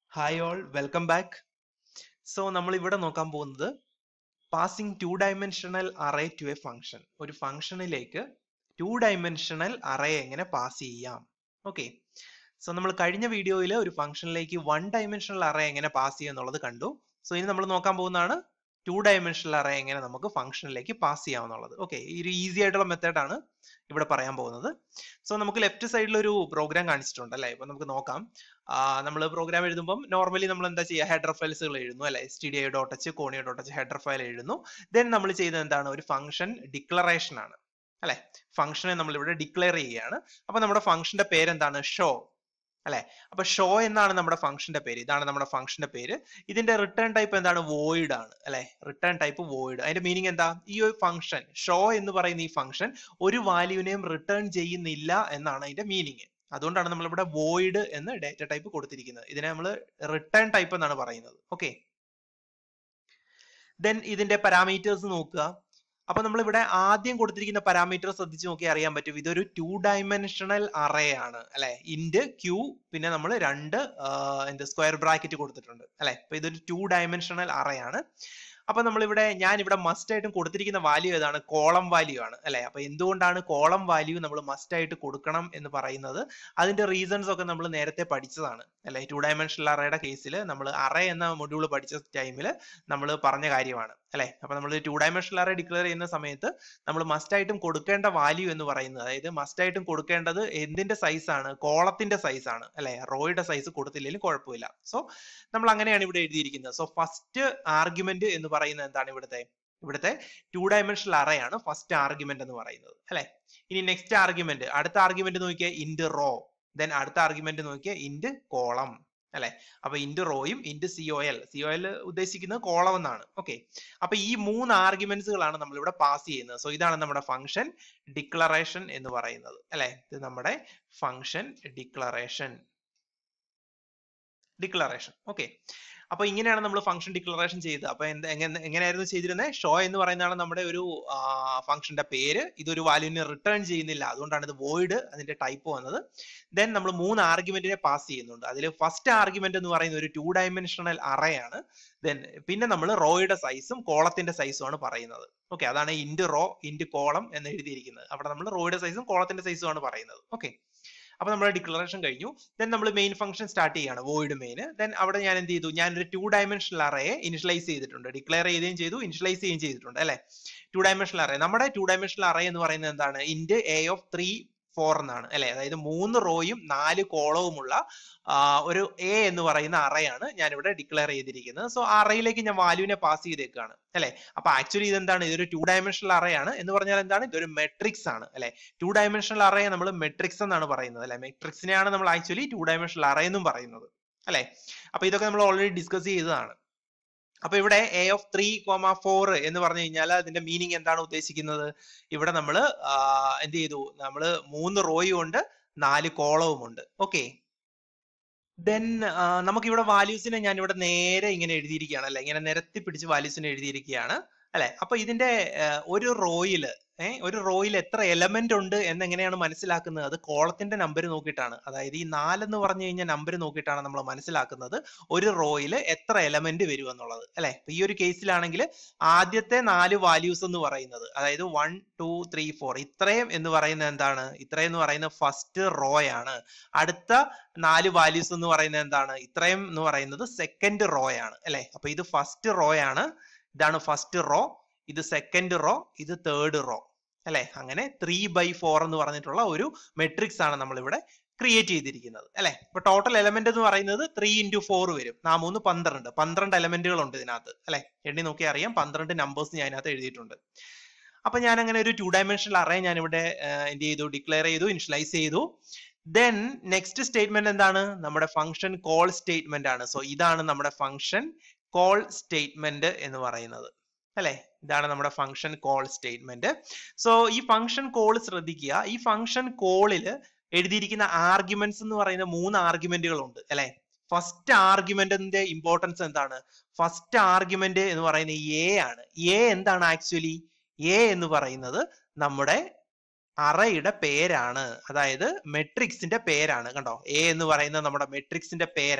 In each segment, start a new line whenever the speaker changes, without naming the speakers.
hi all welcome back so നമ്മൾ ഇവിടെ നോക്കാൻ പോകുന്നത് passing two dimensional array to a function ഒരു ഫംഗ്ഷനിലേക്ക് ടു ഡയമെൻഷണൽ അറേ എങ്ങനെ പാസ് ചെയ്യാം ഓക്കെ സോ നമ്മൾ കഴിഞ്ഞ വീഡിയോയിൽ ഒരു ഫംഗ്ഷനിലേക്ക് വൺ ഡയമെൻഷണൽ അറേ എങ്ങനെ പാസ് ചെയ്യുക എന്നുള്ളത് കണ്ടു സോ ഇനി നമ്മൾ നോക്കാൻ പോകുന്നതാണ് ടു ഡയമെൻഷണൽ അറേ എങ്ങനെ നമുക്ക് ഫംഗ്ഷനിലേക്ക് പാസ് ചെയ്യാമെന്നുള്ളത് ഓക്കെ ഈ ഒരു ഈസി ആയിട്ടുള്ള മെത്തേഡാണ് ഇവിടെ പറയാൻ പോകുന്നത് സോ നമുക്ക് ലെഫ്റ്റ് സൈഡിൽ ഒരു പ്രോഗ്രാം കാണിച്ചിട്ടുണ്ട് അല്ലേ ഇപ്പൊ നമുക്ക് നോക്കാം നമ്മൾ പ്രോഗ്രാം എഴുതുമ്പോൾ നോർമലി നമ്മൾ എന്താ ചെയ്യുക ഹെഡർ ഫയൽസുകൾ എഴുതുന്നു അല്ലെ S T D I dot H conio dot H header file എഴുതുന്നു ദെൻ നമ്മൾ ചെയ്യുന്നത് എന്താണ് ഒരു ഫംഗ്ഷൻ ഡിക്ലറേഷൻ ആണ് അല്ലെ ഫംഗ്ഷനെ നമ്മൾ ഇവിടെ ഡിക്ലെയർ ചെയ്യുകയാണ് അപ്പൊ നമ്മുടെ ഫംഗ്ഷന്റെ പേര് എന്താണ് ഷോ അല്ലെ അപ്പൊ ഷോ എന്നാണ് നമ്മുടെ ഫംഗ്ഷന്റെ പേര് ഇതാണ് നമ്മുടെ ഫംഗ്ഷന്റെ പേര് ഇതിന്റെ റിട്ടേൺ ടൈപ്പ് എന്താണ് വോയിഡ് ആണ് അല്ലെ റിട്ടേൺ ടൈപ്പ് വോയിഡ് അതിന്റെ മീനിങ് എന്താ ഈ ഒരു ഫംഗ്ഷൻ ഷോ എന്ന് പറയുന്ന ഈ ഫംഗ്ഷൻ ഒരു വാല്യൂവിനെയും റിട്ടേൺ ചെയ്യുന്നില്ല എന്നാണ് അതിന്റെ മീനിങ് അതുകൊണ്ടാണ് നമ്മൾ ഇവിടെ വോയിഡ് എന്ന് ഡേറ്റ ടൈപ്പ് കൊടുത്തിരിക്കുന്നത് ഇതിനെ നമ്മൾ റിട്ടേൺ ടൈപ്പ് എന്നാണ് പറയുന്നത് ഓക്കെ ദെൻ ഇതിന്റെ പാരാമീറ്റേഴ്സ് നോക്കുക അപ്പൊ നമ്മൾ ഇവിടെ ആദ്യം കൊടുത്തിരിക്കുന്ന പാരാമീറ്റർ ശ്രദ്ധിച്ച് നോക്കി അറിയാൻ പറ്റും ഇതൊരു ടു ഡയമെൻഷണൽ അറേ ആണ് അല്ലെ ഇന്റ് ക്യൂ പിന്നെ നമ്മൾ രണ്ട് എന്ത് സ്ക്വയർ ബ്രാക്കറ്റ് കൊടുത്തിട്ടുണ്ട് അല്ലെ അപ്പൊ ഇതൊരു ടു ഡയമെൻഷണൽ അറേ ആണ് അപ്പൊ നമ്മളിവിടെ ഞാൻ ഇവിടെ മസ്റ്റ് ആയിട്ടും കൊടുത്തിരിക്കുന്ന വാല്യൂ ഏതാണ് കോളം വാല്യൂ ആണ് അല്ലെ അപ്പൊ എന്തുകൊണ്ടാണ് കോളം വാല്യൂ നമ്മൾ മസ്റ്റ് ആയിട്ട് കൊടുക്കണം എന്ന് പറയുന്നത് അതിന്റെ റീസൺസ് ഒക്കെ നമ്മൾ നേരത്തെ പഠിച്ചതാണ് അല്ലെ ടു ഡയമെൻഷണൽ അറേയുടെ കേസിൽ നമ്മൾ അറേ എന്ന മൊഡ്യൂൾ പഠിച്ച ടൈമിൽ നമ്മൾ പറഞ്ഞ കാര്യമാണ് അല്ലെ അപ്പൊ നമ്മൾ ടു ഡയമെൻഷണൽ അറേ ഡിക്ലെയർ ചെയ്യുന്ന സമയത്ത് നമ്മൾ മസ്റ്റ് ആയിട്ടും കൊടുക്കേണ്ട വാല്യൂ എന്ന് പറയുന്നത് അതായത് മസ്റ്റ് ആയിട്ടും കൊടുക്കേണ്ടത് എന്തിന്റെ സൈസ് ആണ് കോളത്തിന്റെ സൈസ് ആണ് അല്ലെ റോയുടെ സൈസ് കൊടുത്തില്ലെങ്കിലും കുഴപ്പമില്ല സോ നമ്മൾ അങ്ങനെയാണ് ഇവിടെ എഴുതിയിരിക്കുന്നത് സോ ഫസ്റ്റ് ആർഗ്യുമെന്റ് എന്ന് പറയുന്നത് എന്താണ് ഇവിടുത്തെ ഇവിടുത്തെ ടു ഡയമെൻഷണൽ അറേ ആണ് ഫസ്റ്റ് ആർഗ്യുമെന്റ് എന്ന് പറയുന്നത് അല്ലെ ഇനി നെക്സ്റ്റ് ആർഗ്യുമെന്റ് അടുത്ത ആർഗ്യുമെന്റ് നോക്കിയാൽ ഇൻഡ് റോ ദെൻ അടുത്ത ആർഗ്യുമെന്റ് നോക്കിയാൽ ഇൻഡ് കോളം അല്ലെ അപ്പൊ ഇൻഡ് റോയും ഇൻഡ് C O L C O L ഉദ്ദേശിക്കുന്നത് കോളം എന്നാണ് ഓക്കെ അപ്പൊ ഈ മൂന്ന് ആർഗ്യുമെന്റ്സുകളാണ് നമ്മൾ ഇവിടെ പാസ് ചെയ്യുന്നത് സോ ഇതാണ് നമ്മുടെ ഫംഗ്ഷൻ ഡിക്ലറേഷൻ എന്ന് പറയുന്നത് അല്ലെ ഇത് നമ്മുടെ ഫംഗ്ഷൻ ഡിക്ലറേഷൻ ഡിക്ലറേഷൻ ഓക്കെ അപ്പൊ ഇങ്ങനെയാണ് നമ്മൾ ഫംഗ്ഷൻ ഡിക്ലറേഷൻ ചെയ്തത് അപ്പൊ എന്ത് എങ്ങനെ എങ്ങനെയായിരുന്നു ചെയ്തിരുന്നത് ഷോ എന്ന് പറയുന്നതാണ് നമ്മുടെ ഒരു ഫംഗ്ഷന്റെ പേര് ഇതൊരു വാല്യൂവിനെ റിട്ടേൺ ചെയ്യുന്നില്ല അതുകൊണ്ടാണ് ഇത് വോയിഡ് അതിന്റെ ടൈപ്പ് വന്നത് ദെൻ നമ്മൾ മൂന്ന് ആർഗ്യുമെന്റിനെ പാസ് ചെയ്യുന്നുണ്ട് അതിൽ ഫസ്റ്റ് ആർഗ്യുമെന്റ് എന്ന് പറയുന്ന ഒരു ടു ഡയമെൻഷണൽ അറേ ആണ് ദെൻ പിന്നെ നമ്മൾ റോയുടെ സൈസും കോളത്തിന്റെ സൈസും ആണ് പറയുന്നത് ഓക്കെ അതാണ് ഇൻഡ് റോ ഇൻഡ് കോളം എന്ന് എഴുതിയിരിക്കുന്നത് അവിടെ നമ്മൾ റോയുടെ സൈസും കോളത്തിന്റെ സൈസും ആണ് പറയുന്നത് ഓക്കെ അപ്പൊ നമ്മുടെ ഡിക്ലറേഷൻ കഴിഞ്ഞു ദെൻ നമ്മൾ മെയിൻ ഫംഗ്ഷൻ സ്റ്റാർട്ട് ചെയ്യാണ് വോയിഡ് മെയിൻ ദെൻ അവിടെ ഞാൻ എന്ത് ചെയ്തു ഞാൻ ഒരു ടു ഡയമെൻഷണൽ അറയെ ഇനിഷ്യലൈസ് ചെയ്തിട്ടുണ്ട് ഡിക്ലെയർ ചെയ്യുകയും ചെയ്തു ഇനിഷ്യലൈസ് ചെയ്യുകയും ചെയ്തിട്ടുണ്ട് അല്ലെ ടു ഡയമെൻഷണൽ അറേ നമ്മുടെ ടു ഡയമെൻഷണൽ അറേ എന്ന് പറയുന്നത് എന്താണ് ഇൻഡ് എ ഓഫ് ത്രീ ഫോർ എന്നാണ് അല്ലെ അതായത് മൂന്ന് റോയും നാല് കോളവുമുള്ള ഒരു എ എന്ന് പറയുന്ന അറയാണ് ഞാൻ ഇവിടെ ഡിക്ലെയർ ചെയ്തിരിക്കുന്നത് സോ ആ അറയിലേക്ക് ഞാൻ വാല്യൂവിനെ പാസ് ചെയ്തേക്കാണ് അല്ലെ അപ്പൊ ആക്ച്വലി ഇതെന്താണ് ഇതൊരു ടു ഡയമെൻഷണൽ അറയാണ് എന്ന് പറഞ്ഞാൽ എന്താണ് ഇതൊരു മെട്രിക്സ് ആണ് അല്ലെ ടു ഡയമെൻഷണൽ അറയെ നമ്മൾ മെട്രിക്സ് എന്നാണ് പറയുന്നത് അല്ലെ മെട്രിക്സിനെയാണ് നമ്മൾ ആക്ച്വലി ടു ഡയമെൻഷണൽ അറേ എന്നും പറയുന്നത് അല്ലെ അപ്പൊ ഇതൊക്കെ നമ്മൾ ഓൾറെഡി ഡിസ്കസ് ചെയ്തതാണ് അപ്പൊ ഇവിടെ A of three comma four എന്ന് പറഞ്ഞു കഴിഞ്ഞാൽ അതിന്റെ മീനിങ് എന്താണ് ഉദ്ദേശിക്കുന്നത് ഇവിടെ നമ്മൾ എന്ത് ചെയ്തു നമ്മൾ മൂന്ന് റോയും ഉണ്ട് നാല് കോളവും ഉണ്ട് ഓക്കെ ദെൻ നമുക്ക് ഇവിടെ വാല്യൂസിനെ ഞാൻ ഇവിടെ നേരെ ഇങ്ങനെ എഴുതിയിരിക്കുകയാണ് അല്ലെ ഇങ്ങനെ നിരത്തി പിടിച്ച് വാല്യൂസിനെ എഴുതിയിരിക്കുകയാണ് അല്ലെ അപ്പൊ ഇതിന്റെ ഒരു റോയില് ഏഹ് ഒരു റോയിൽ എത്ര എലമെന്റ് ഉണ്ട് എന്നെങ്ങനെയാണ് മനസ്സിലാക്കുന്നത് അത് കോളത്തിന്റെ നമ്പർ നോക്കിയിട്ടാണ് അതായത് ഈ നാലെന്ന് പറഞ്ഞു കഴിഞ്ഞാൽ നമ്പർ നോക്കിയിട്ടാണ് നമ്മൾ മനസ്സിലാക്കുന്നത് ഒരു റോയിൽ എത്ര എലമെന്റ് വരും എന്നുള്ളത് അല്ലെ ഈ ഒരു കേസിലാണെങ്കിൽ ആദ്യത്തെ നാല് വാല്യൂസ് എന്ന് പറയുന്നത് അതായത് വൺ ടു ത്രീ ഫോർ ഇത്രയും എന്ന് പറയുന്നത് എന്താണ് ഇത്രയും എന്ന് പറയുന്നത് ഫസ്റ്റ് റോ ആണ് അടുത്ത നാല് വാല്യൂസ് എന്ന് പറയുന്നത് എന്താണ് ഇത്രയും എന്ന് പറയുന്നത് സെക്കൻഡ് റോ ആണ് അല്ലെ അപ്പൊ ഇത് ഫസ്റ്റ് റോ ആണ് ഇതാണ് ഫസ്റ്റ് റോ ഇത് സെക്കൻഡ് റോ ഇത് തേർഡ് റോ അല്ലെ അങ്ങനെ ത്രീ ബൈ ഫോർ എന്ന് പറഞ്ഞിട്ടുള്ള ഒരു മെട്രിക്സ് ആണ് നമ്മൾ ഇവിടെ ക്രിയേറ്റ് ചെയ്തിരിക്കുന്നത് അല്ലെ ഇപ്പൊ ടോട്ടൽ എലമെന്റ് എന്ന് പറയുന്നത് ത്രീ ഇൻറ്റു ഫോർ വരും നാ മൂന്ന് പന്ത്രണ്ട് പന്ത്രണ്ട് എലമെന്റുകൾ ഉണ്ട് ഇതിനകത്ത് അല്ലെ എണ്ണി നോക്കി അറിയാം പന്ത്രണ്ട് നമ്പേഴ്സ് ഞാൻ ഇതിനകത്ത് എഴുതിയിട്ടുണ്ട് അപ്പൊ ഞാൻ അങ്ങനെ ഒരു ടു ഡയമെൻഷണൽ അറേ ഞാൻ ഇവിടെ എന്ത് ചെയ്തു ഡിക്ലെയർ ചെയ്തു ഇനിഷ്യലൈസ് ചെയ്തു ദെൻ നെക്സ്റ്റ് സ്റ്റേറ്റ്മെന്റ് എന്താണ് നമ്മുടെ ഫംഗ്ഷൻ കോൾ സ്റ്റേറ്റ്മെന്റ് ആണ് സോ ഇതാണ് നമ്മുടെ ഫംഗ്ഷൻ കോൾ സ്റ്റേറ്റ്മെന്റ് എന്ന് പറയുന്നത് അല്ലെ ഇതാണ് നമ്മുടെ ഫംഗ്ഷൻ കോൾ സ്റ്റേറ്റ്മെന്റ് സോ ഈ ഫംഗ്ഷൻ കോൾ ശ്രദ്ധിക്കുക ഈ ഫംഗ്ഷൻ കോളിൽ എഴുതിയിരിക്കുന്ന ആർഗ്യുമെന്റ്സ് എന്ന് പറയുന്ന മൂന്ന് ആർഗ്യുമെന്റുകൾ ഉണ്ട് അല്ലെ ഫസ്റ്റ് ആർഗ്യുമെന്റിന്റെ ഇമ്പോർട്ടൻസ് എന്താണ് ഫസ്റ്റ് ആർഗ്യുമെന്റ് എന്ന് പറയുന്നത് എ ആണ് എ എന്താണ് ആക്ച്വലി എ എന്ന് പറയുന്നത് നമ്മുടെ അറയുടെ പേരാണ് അതായത് മെട്രിക്സിന്റെ പേരാണ് കണ്ടോ എ എന്ന് പറയുന്നത് നമ്മുടെ മെട്രിക്സിന്റെ പേരാണ്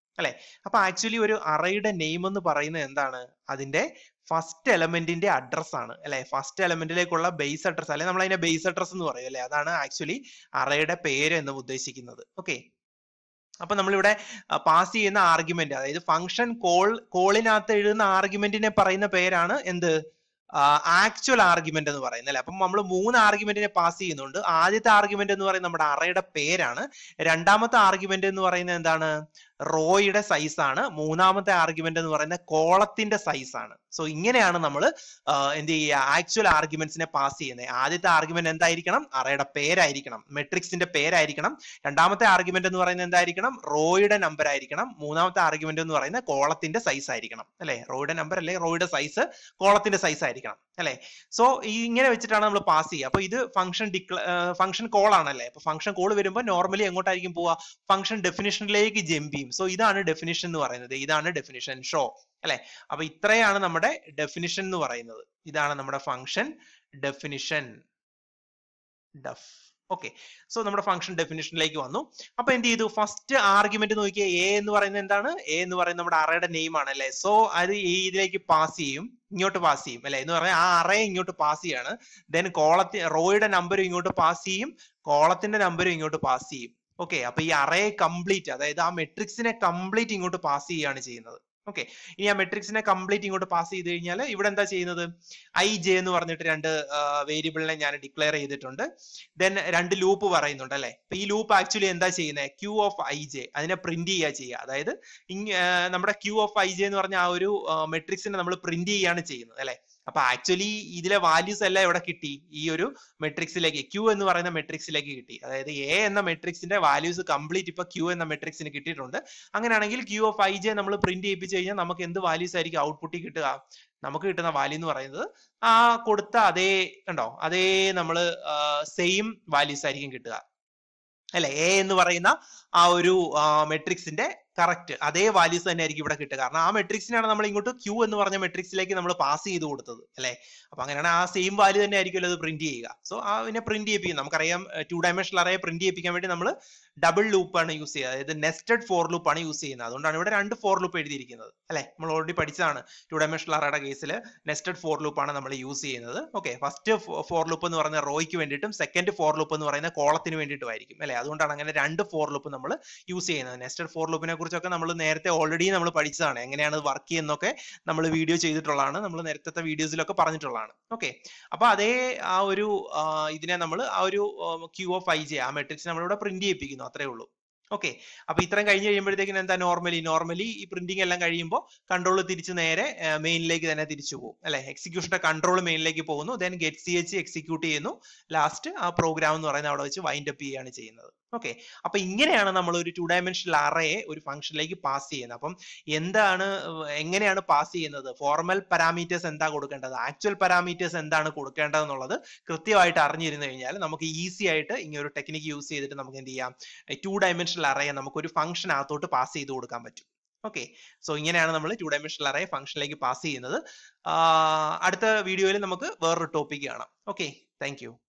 അല്ലെ അപ്പൊ ആക്ച്വലി ഒരു അറയുടെ നെയിം എന്ന് പറയുന്നത് എന്താണ് അതിന്റെ ഫസ്റ്റ് എലമെന്റിന്റെ അഡ്രസ് ആണ് അല്ലെ ഫസ്റ്റ് എലമെന്റിലേക്കുള്ള ബേസ് അഡ്രസ് അല്ലെ നമ്മൾ അതിന്റെ ബേസ് അഡ്രസ് എന്ന് പറയും അല്ലെ അതാണ് ആക്ച്വലി അറയുടെ പേര് എന്ന് ഉദ്ദേശിക്കുന്നത് ഓക്കെ അപ്പൊ നമ്മളിവിടെ പാസ് ചെയ്യുന്ന ആർഗ്യുമെന്റ് അതായത് ഫംഗ്ഷൻ കോൾ കോളിനകത്ത് എഴുതുന്ന ആർഗ്യുമെന്റിനെ പറയുന്ന പേരാണ് എന്ത് ആക്ച്വൽ ആർഗ്യുമെന്റ് എന്ന് പറയുന്നത് അല്ലെ അപ്പം നമ്മൾ മൂന്ന് ആർഗ്യുമെന്റിനെ പാസ് ചെയ്യുന്നുണ്ട് ആദ്യത്തെ ആർഗ്യുമെന്റ് എന്ന് പറയുന്നത് നമ്മുടെ അറയുടെ പേരാണ് രണ്ടാമത്തെ ആർഗ്യുമെന്റ് എന്ന് പറയുന്നത് എന്താണ് റോയുടെ സൈസ് ആണ് മൂന്നാമത്തെ ആർഗ്യുമെന്റ് എന്ന് പറയുന്നത് കോളത്തിന്റെ സൈസ് ആണ് സോ ഇങ്ങനെയാണ് നമ്മൾ എന്ത് ചെയ്യുക ആക്ച്വൽ ആർഗ്യുമെന്റ്സിനെ പാസ് ചെയ്യുന്നത് ആദ്യത്തെ ആർഗ്യുമെന്റ് എന്തായിരിക്കണം അറയുടെ പേരായിരിക്കണം മെട്രിക്സിന്റെ പേരായിരിക്കണം രണ്ടാമത്തെ ആർഗ്യുമെന്റ് എന്ന് പറയുന്നത് എന്തായിരിക്കണം റോയുടെ നമ്പർ ആയിരിക്കണം മൂന്നാമത്തെ ആർഗ്യുമെന്റ് എന്ന് പറയുന്നത് കോളത്തിന്റെ സൈസ് ആയിരിക്കണം അല്ലെ റോയുടെ നമ്പർ അല്ലെ റോയുടെ സൈസ് കോളത്തിന്റെ സൈസ് ആയിരിക്കണം അല്ലെ സോ ഇങ്ങനെ വെച്ചിട്ടാണ് നമ്മൾ പാസ് ചെയ്യുക അപ്പൊ ഇത് ഫംഗ്ഷൻ ഡിക്ല ഫംഗ്ഷൻ കോൾ ആണല്ലേ അപ്പൊ ഫംഗ്ഷൻ കോൾ വരുമ്പോൾ നോർമലി എങ്ങോട്ടായിരിക്കും പോവുക ഫംഗ്ഷൻ ഡെഫിനിഷനിലേക്ക് ജമ്പ് ചെയ്യും സോ ഇതാണ് ഡെഫിനിഷൻ എന്ന് പറയുന്നത് ഇതാണ് ഡെഫിനിഷൻ ഷോ അല്ലെ അപ്പൊ ഇത്രയാണ് നമ്മുടെ ഡെഫിനിഷൻ എന്ന് പറയുന്നത് ഇതാണ് നമ്മുടെ function definition def okay so നമ്മുടെ ഫംഗ്ഷൻ ഡെഫിനിഷനിലേക്ക് വന്നു അപ്പൊ എന്ത് ചെയ്തു ഫസ്റ്റ് ആർഗ്യുമെന്റ് നോക്കിയാൽ എ എന്ന് പറയുന്നത് എന്താണ് എ എന്ന് പറയുന്നത് നമ്മുടെ അറയുടെ നെയിം ആണ് അല്ലെ സോ അത് ഈ ഇതിലേക്ക് പാസ് ചെയ്യും ഇങ്ങോട്ട് പാസ് ചെയ്യും അല്ലെ എന്ന് പറഞ്ഞാൽ ആ അറയെ ഇങ്ങോട്ട് പാസ് ചെയ്യാണ് ദെൻ കോളത്തി റോയുടെ നമ്പറും ഇങ്ങോട്ട് പാസ് ചെയ്യും കോളത്തിന്റെ നമ്പറും ഇങ്ങോട്ട് പാസ് ചെയ്യും ഓക്കെ അപ്പൊ ഈ അറയെ കംപ്ലീറ്റ് അതായത് ആ മെട്രിക്സിനെ കംപ്ലീറ്റ് ഇങ്ങോട്ട് പാസ് ചെയ്യുകയാണ് ചെയ്യുന്നത് ഓക്കെ ഇനി ആ മെട്രിക്സിനെ കംപ്ലീറ്റ് ഇങ്ങോട്ട് പാസ് ചെയ്ത് കഴിഞ്ഞാൽ ഇവിടെ എന്താ ചെയ്യുന്നത് ഐ ജെ എന്ന് പറഞ്ഞിട്ട് രണ്ട് വേരിയബിളിനെ ഞാൻ ഡിക്ലെയർ ചെയ്തിട്ടുണ്ട് ദെൻ രണ്ട് ലൂപ്പ് പറയുന്നുണ്ട് അല്ലെ അപ്പൊ ഈ ലൂപ്പ് ആക്ച്വലി എന്താ ചെയ്യുന്നത് ക്യൂ ഓഫ് ഐ ജെ അതിനെ പ്രിന്റ് ചെയ്യുക ചെയ്യുക അതായത് നമ്മുടെ ക്യൂ ഓഫ് ഐ ജെ എന്ന് പറഞ്ഞ ആ ഒരു മെട്രിക്സിനെ നമ്മൾ പ്രിന്റ് ചെയ്യുകയാണ് ചെയ്യുന്നത് അല്ലെ അപ്പൊ ആക്ച്വലി ഇതിലെ വാല്യൂസ് എല്ലാം എവിടെ കിട്ടി ഈ ഒരു മെട്രിക്സിലേക്ക് ക്യൂ എന്ന് പറയുന്ന മെട്രിക്സിലേക്ക് കിട്ടി അതായത് എ എന്ന മെട്രിക്സിന്റെ വാല്യൂസ് കംപ്ലീറ്റ് ഇപ്പൊ ക്യൂ എന്ന മെട്രിക്സിന് കിട്ടിയിട്ടുണ്ട് അങ്ങനെയാണെങ്കിൽ ക്യൂ ഓഫ് ഐ ജെ നമ്മൾ പ്രിന്റ് ചെയ്യിപ്പിച്ച് കഴിഞ്ഞാൽ നമുക്ക് എന്ത് വാല്യൂസ് ആയിരിക്കും ഔട്ട്പുട്ടിൽ കിട്ടുക നമുക്ക് കിട്ടുന്ന വാല്യൂ എന്ന് പറയുന്നത് ആ കൊടുത്ത അതേ കണ്ടോ അതേ നമ്മൾ സെയിം വാല്യൂസ് ആയിരിക്കും കിട്ടുക അല്ലെ എ എന്ന് പറയുന്ന ആ ഒരു മെട്രിക്സിന്റെ കറക്റ്റ് അതേ വാല്യൂസ് തന്നെ ആയിരിക്കും ഇവിടെ കിട്ടുക കാരണം ആ മെട്രിക്സിനാണ് നമ്മൾ ഇങ്ങോട്ട് ക്യൂ എന്ന് പറഞ്ഞ മെട്രിക്സിലേക്ക് നമ്മൾ പാസ് ചെയ്ത് കൊടുത്തത് അല്ലെ അപ്പൊ അങ്ങനെയാണ് ആ സെയിം വാല്യൂ തന്നെ ആയിരിക്കുമല്ലോ അത് പ്രിന്റ് ചെയ്യുക സോ അതിനെ പ്രിന്റ് ചെയ്യിപ്പിക്കും നമുക്കറിയാം ടു ഡയമെൻഷണൽ അറയെ പ്രിന്റ് ചെയ്യിപ്പിക്കാൻ വേണ്ടി നമ്മൾ ഡബിൾ ലൂപ്പ് ആണ് യൂസ് ചെയ്യുക അതായത് നെസ്റ്റഡ് ഫോർ ലൂപ്പ് ആണ് യൂസ് ചെയ്യുന്നത് അതുകൊണ്ടാണ് ഇവിടെ രണ്ട് ഫോർ ലൂപ്പ് എഴുതിയിരിക്കുന്നത് അല്ലെ നമ്മൾ ഓൾറെഡി പഠിച്ചതാണ് ടു ഡയമെൻഷണൽ അറയുടെ കേസിൽ നെസ്റ്റഡ് ഫോർ ലൂപ്പ് ആണ് നമ്മൾ യൂസ് ചെയ്യുന്നത് ഓക്കെ ഫസ്റ്റ് ഫോർ ലൂപ്പ് എന്ന് പറയുന്ന റോയ്ക്ക് വേണ്ടിയിട്ടും സെക്കൻഡ് ഫോർ ലൂപ്പ് എന്ന് പറയുന്ന കോളത്തിന് വേണ്ടിയിട്ടുമായിരിക്കും അല്ലെ അതുകൊണ്ടാണ് അങ്ങനെ രണ്ട് ഫോർ ലൂപ്പ് നമ്മൾ യൂസ് ചെയ്യുന്നത് നെസ്റ്റഡ് ഫോർ ലൂപ്പിനെ കുറിച്ചൊക്കെ നമ്മൾ നേരത്തെ ഓൾറെഡി നമ്മൾ പഠിച്ചതാണ് എങ്ങനെയാണ് വർക്ക് ചെയ്യുന്നതൊക്കെ നമ്മൾ വീഡിയോ ചെയ്തിട്ടുള്ളതാണ് നമ്മൾ നേരത്തെ വീഡിയോസിലൊക്കെ പറഞ്ഞിട്ടുള്ളതാണ് ഓക്കെ അപ്പൊ അതേ ആ ഒരു ഇതിനെ നമ്മൾ ആ ഒരു ക്യൂ ഓഫ് ഐ ജെ ആ മെട്രിക്സ് നമ്മളിവിടെ പ്രിന്റ് ചെയ്യിപ്പിക്കുന്നു അത്രേ ഉള്ളൂ ഓക്കെ അപ്പൊ ഇത്രയും കഴിഞ്ഞ് കഴിയുമ്പോഴത്തേക്കും എന്താ നോർമലി നോർമലി ഈ പ്രിന്റിംഗ് എല്ലാം കഴിയുമ്പോൾ കൺട്രോൾ തിരിച്ച് നേരെ മെയിനിലേക്ക് തന്നെ തിരിച്ചു പോകും അല്ലെ എക്സിക്യൂഷന്റെ കൺട്രോൾ മെയിനിലേക്ക് പോകുന്നു then get C H execute ചെയ്യുന്നു ലാസ്റ്റ് ആ പ്രോഗ്രാം എന്ന് പറയുന്നത് അവിടെ വെച്ച് വൈൻഡ് അപ്പ് ചെയ്യുകയാണ് ചെയ്യുന്നത് ഓക്കെ അപ്പൊ ഇങ്ങനെയാണ് നമ്മൾ ഒരു ടു ഡയമെൻഷണൽ അറയെ ഒരു ഫംഗ്ഷനിലേക്ക് പാസ് ചെയ്യുന്നത് അപ്പം എന്താണ് എങ്ങനെയാണ് പാസ് ചെയ്യുന്നത് ഫോർമൽ പാരാമീറ്റേഴ്സ് എന്താ കൊടുക്കേണ്ടത് ആക്ച്വൽ പാരാമീറ്റേഴ്സ് എന്താണ് കൊടുക്കേണ്ടത് എന്നുള്ളത് കൃത്യമായിട്ട് അറിഞ്ഞിരുന്നു കഴിഞ്ഞാൽ നമുക്ക് ഈസി ആയിട്ട് ഇങ്ങനെ ഒരു ടെക്നിക്ക് യൂസ് ചെയ്തിട്ട് നമുക്ക് എന്ത് ചെയ്യാം ടു ഡയമെൻഷണൽ അറയെ നമുക്ക് ഒരു ഫംഗ്ഷൻ അകത്തോട്ട് പാസ് ചെയ്ത് കൊടുക്കാൻ പറ്റും ഓക്കെ സോ ഇങ്ങനെയാണ് നമ്മൾ ടു ഡയമെൻഷണൽ അറയെ ഫംഗ്ഷനിലേക്ക് പാസ് ചെയ്യുന്നത് അടുത്ത വീഡിയോയിൽ നമുക്ക് വേറൊരു ടോപ്പിക് കാണാം ഓക്കെ താങ്ക്